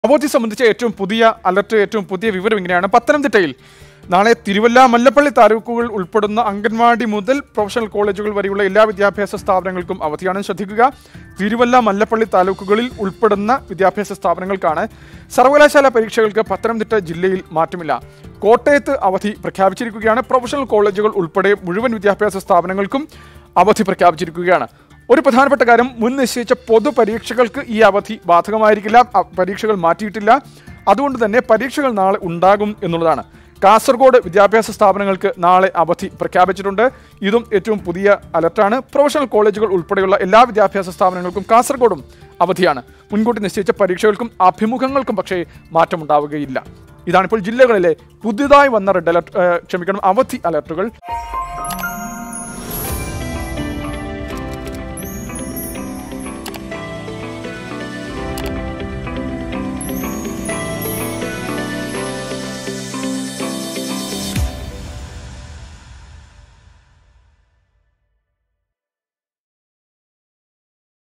അവധി സംബന്ധിച്ച ഏറ്റവും പുതിയ അലർട്ട് ഏറ്റവും പുതിയ വിവരം ഇങ്ങനെയാണ് പത്തനംതിട്ടയിൽ നാളെ തിരുവല്ല മല്ലപ്പള്ളി താലൂക്കുകൾ ഉൾപ്പെടുന്ന അംഗൻവാടി മുതൽ പ്രൊഫഷണൽ കോളേജുകൾ വരെയുള്ള എല്ലാ വിദ്യാഭ്യാസ സ്ഥാപനങ്ങൾക്കും അവധിയാണ് ശ്രദ്ധിക്കുക തിരുവല്ല മല്ലപ്പള്ളി താലൂക്കുകളിൽ ഉൾപ്പെടുന്ന വിദ്യാഭ്യാസ സ്ഥാപനങ്ങൾക്കാണ് സർവകലാശാല പരീക്ഷകൾക്ക് പത്തനംതിട്ട ജില്ലയിൽ മാറ്റമില്ല കോട്ടയത്ത് അവധി പ്രഖ്യാപിച്ചിരിക്കുകയാണ് പ്രൊഫഷണൽ കോളേജുകൾ ഉൾപ്പെടെ മുഴുവൻ വിദ്യാഭ്യാസ സ്ഥാപനങ്ങൾക്കും അവധി പ്രഖ്യാപിച്ചിരിക്കുകയാണ് ഒരു പ്രധാനപ്പെട്ട കാര്യം മുൻ നിശ്ചയിച്ച പൊതുപരീക്ഷകൾക്ക് ഈ അവധി ബാധകമായിരിക്കില്ല അ- പരീക്ഷകൾ മാറ്റിയിട്ടില്ല അതുകൊണ്ട് തന്നെ പരീക്ഷകൾ നാളെ ഉണ്ടാകും എന്നുള്ളതാണ് കാസർഗോഡ് വിദ്യാഭ്യാസ സ്ഥാപനങ്ങൾക്ക് നാളെ അവധി പ്രഖ്യാപിച്ചിട്ടുണ്ട് ഇതും ഏറ്റവും പുതിയ അലർട്ടാണ് പ്രൊഫഷണൽ കോളേജുകൾ ഉൾപ്പെടെയുള്ള എല്ലാ വിദ്യാഭ്യാസ സ്ഥാപനങ്ങൾക്കും കാസർഗോഡും അവധിയാണ് മുൻകൂട്ടി നിശ്ചയിച്ച പരീക്ഷകൾക്കും അഭിമുഖങ്ങൾക്കും പക്ഷേ മാറ്റമുണ്ടാവുകയില്ല ഇതാണിപ്പോൾ ജില്ലകളിലെ പുതിയതായി വന്ന റെഡ് അലർട്ട് ഏഹ്, ക്ഷമിക്കണം അവധി അലർട്ടുകൾ